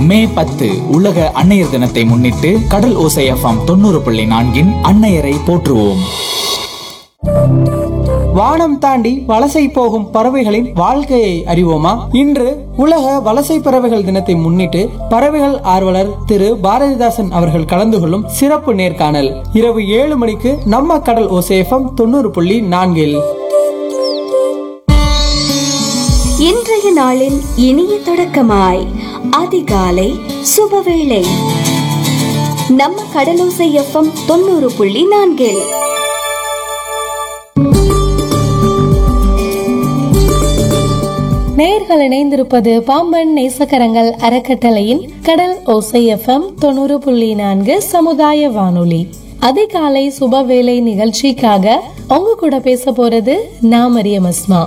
மே பத்து உலக அன்னையர் தினத்தை முன்னிட்டு கடல் ஓசை எஃப்எம் தொண்ணூறு புள்ளி நான்கின் அன்னையரை போற்றுவோம் வானம் தாண்டி வலசை போகும் பறவைகளின் வாழ்க்கையை அறிவோமா இன்று உலக வலசை பறவைகள் தினத்தை முன்னிட்டு பறவைகள் ஆர்வலர் திரு பாரதிதாசன் அவர்கள் கலந்து கொள்ளும் சிறப்பு நேர்காணல் இரவு ஏழு மணிக்கு நம்ம கடல் ஓசேஃபம் தொண்ணூறு புள்ளி நான்கில் இன்றைய நாளின் இனிய தொடக்கமாய் அதிகாலை சுபவேளை நம்ம கடலோசை எஃப்எம் தொண்ணூறு புள்ளி நான்கில் நேர்கள் இணைந்திருப்பது பாம்பன் நேசக்கரங்கள் அறக்கட்டளையின் கடல் ஓசை எஃப்எம் தொண்ணூறு புள்ளி நான்கு சமுதாய வானொலி அதிகாலை சுபவேளை நிகழ்ச்சிக்காக உங்க கூட பேச போறது நான் மரியம் அஸ்மா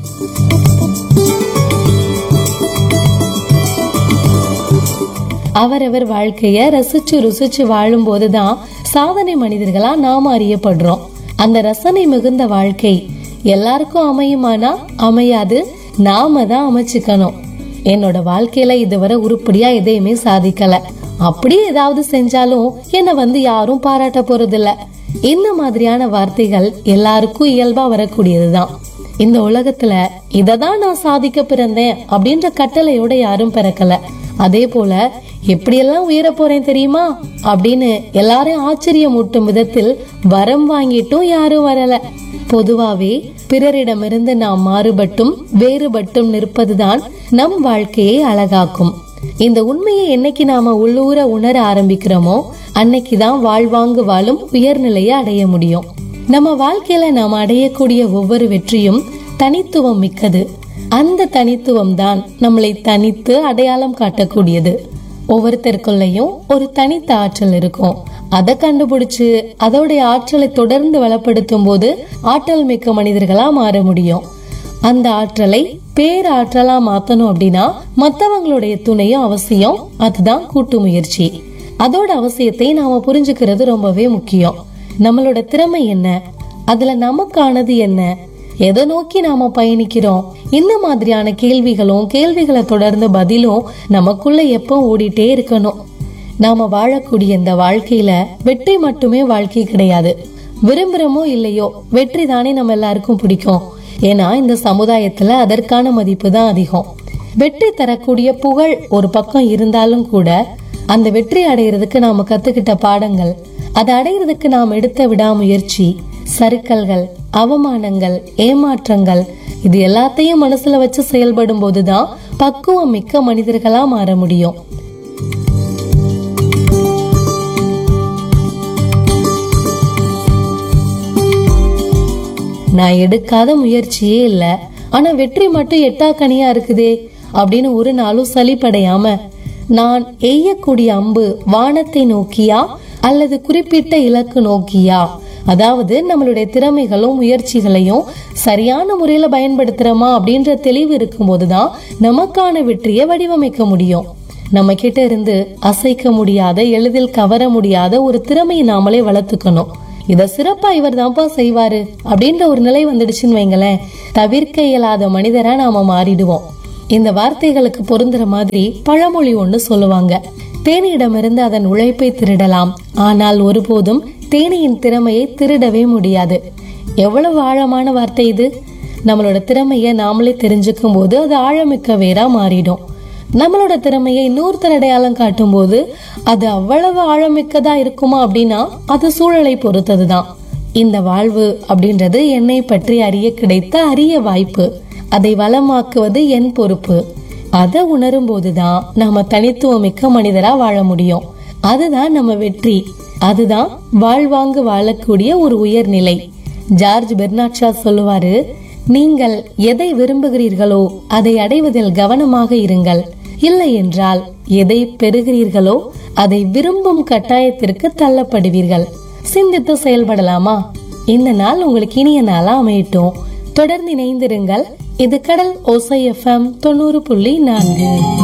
அவரவர் வாழ்க்கைய ரசிச்சு ருசிச்சு வாழும் போதுதான் சாதனை மனிதர்களா நாம அறியப்படுறோம் அந்த ரசனை மிகுந்த வாழ்க்கை எல்லாருக்கும் அமையுமானா அமையாது நாம தான் அமைச்சுக்கணும் என்னோட வாழ்க்கையில இதுவரை உருப்படியா எதையுமே சாதிக்கல அப்படி ஏதாவது செஞ்சாலும் என்ன வந்து யாரும் பாராட்ட போறதில்ல இந்த மாதிரியான வார்த்தைகள் எல்லாருக்கும் இயல்பா வரக்கூடியதுதான் இந்த உலகத்துல இததான் நான் சாதிக்க பிறந்தேன் அப்படின்ற கட்டளையோட யாரும் பிறக்கல அதே போல எப்படியெல்லாம் உயர போறேன் தெரியுமா அப்படின்னு எல்லாரும் ஆச்சரியமூட்டும் விதத்தில் வரம் வாங்கிட்டும் யாரும் வரல பொதுவாவே பிறரிடமிருந்து நாம் மாறுபட்டும் வேறுபட்டும் நிற்பதுதான் நம் வாழ்க்கையை அழகாக்கும் இந்த உண்மையை என்னைக்கு நாம உள்ளூர உணர ஆரம்பிக்கிறோமோ அன்னைக்குதான் வாழ்வாங்கு வாழும் உயர்நிலையை அடைய முடியும் நம்ம வாழ்க்கையில நாம் அடையக்கூடிய ஒவ்வொரு வெற்றியும் தனித்துவம் மிக்கது அந்த தனித்துவம் தான் நம்மளை தனித்து அடையாளம் காட்டக்கூடியது ஒவ்வொருத்தருக்குள்ளயும் ஒரு தனித்த ஆற்றல் இருக்கும் அதை கண்டுபிடிச்சு அதோடைய ஆற்றலை தொடர்ந்து வளப்படுத்தும் போது ஆற்றல் மிக்க மனிதர்களா மாற முடியும் அந்த ஆற்றலை பேராற்றலா மாத்தணும் அப்படின்னா மத்தவங்களுடைய துணையும் அவசியம் அதுதான் கூட்டு முயற்சி அதோட அவசியத்தை நாம புரிஞ்சுக்கிறது ரொம்பவே முக்கியம் நம்மளோட திறமை என்ன அதுல நமக்கானது என்ன எதை நோக்கி நாம பயணிக்கிறோம் இந்த மாதிரியான கேள்விகளும் கேள்விகளை தொடர்ந்து பதிலும் நமக்குள்ள எப்போ ஓடிட்டே இருக்கணும் நாம வாழக்கூடிய இந்த வாழ்க்கையில வெற்றி மட்டுமே வாழ்க்கை கிடையாது விரும்புறோமோ இல்லையோ வெற்றி தானே நம்ம எல்லாருக்கும் பிடிக்கும் ஏன்னா இந்த சமுதாயத்துல அதற்கான மதிப்பு தான் அதிகம் வெற்றி தரக்கூடிய புகழ் ஒரு பக்கம் இருந்தாலும் கூட அந்த வெற்றி அடையிறதுக்கு நாம கத்துக்கிட்ட பாடங்கள் அதை அடையிறதுக்கு நாம் எடுத்த விடாமுயற்சி சறுக்கல்கள் அவமானங்கள் ஏமாற்றங்கள் இது எல்லாத்தையும் மனசுல வச்சு செயல்படும் போதுதான் பக்குவம் மிக்க மனிதர்களா மாற முடியும் நான் எடுக்காத முயற்சியே இல்ல ஆனா வெற்றி மட்டும் எட்டாக்கனியா இருக்குதே அப்படின்னு ஒரு நாளும் சலிப்படையாம நான் எய்யக்கூடிய அம்பு வானத்தை நோக்கியா அல்லது குறிப்பிட்ட இலக்கு நோக்கியா அதாவது நம்மளுடைய திறமைகளும் முயற்சிகளையும் சரியான முறையில பயன்படுத்துறோமா அப்படின்ற தெளிவு இருக்கும்போதுதான் நமக்கான வெற்றியை வடிவமைக்க முடியும் நம்ம கிட்ட இருந்து அசைக்க முடியாத எளிதில் கவர முடியாத ஒரு திறமையை நாமளே வளர்த்துக்கணும் இத சிறப்பா இவர் தான்ப்பா செய்வாரு அப்படின்ற ஒரு நிலை வந்துடுச்சுன்னு வைங்களேன் தவிர்க்க இயலாத மனிதரா நாம மாறிடுவோம் இந்த வார்த்தைகளுக்கு பொருந்துற மாதிரி பழமொழி ஒண்ணு சொல்லுவாங்க தேனியிடமிருந்து அதன் உழைப்பை திருடலாம் ஆனால் ஒருபோதும் தேனியின் திறமையை திருடவே முடியாது எவ்வளவு ஆழமான வார்த்தை இது நம்மளோட திறமைய நாமளே தெரிஞ்சுக்கும் போது அது ஆழமிக்க வேரா மாறிடும் நம்மளோட திறமையை இன்னொருத்தர் அடையாளம் காட்டும் போது அது அவ்வளவு ஆழமிக்கதா இருக்குமா அப்படின்னா அது சூழலை பொறுத்ததுதான் இந்த வாழ்வு அப்படின்றது என்னை பற்றி அறிய கிடைத்த அரிய வாய்ப்பு அதை வளமாக்குவது என் பொறுப்பு அதை உணரும் போதுதான் நாம தனித்துவமிக்க மனிதரா வாழ முடியும் அதுதான் நம்ம வெற்றி அதுதான் வாழ்வாங்கு வாழக்கூடிய ஒரு உயர்நிலை ஜார்ஜ் பெர்னாட் ஷா சொல்லுவாரு நீங்கள் எதை விரும்புகிறீர்களோ அதை அடைவதில் கவனமாக இருங்கள் இல்லை என்றால் எதை பெறுகிறீர்களோ அதை விரும்பும் கட்டாயத்திற்கு தள்ளப்படுவீர்கள் சிந்தித்து செயல்படலாமா இந்த நாள் உங்களுக்கு இனிய நாளா அமையட்டும் தொடர்ந்து இணைந்திருங்கள் இது கடல் ஓசை எஃப்எம் தொண்ணூறு புள்ளி நான்கு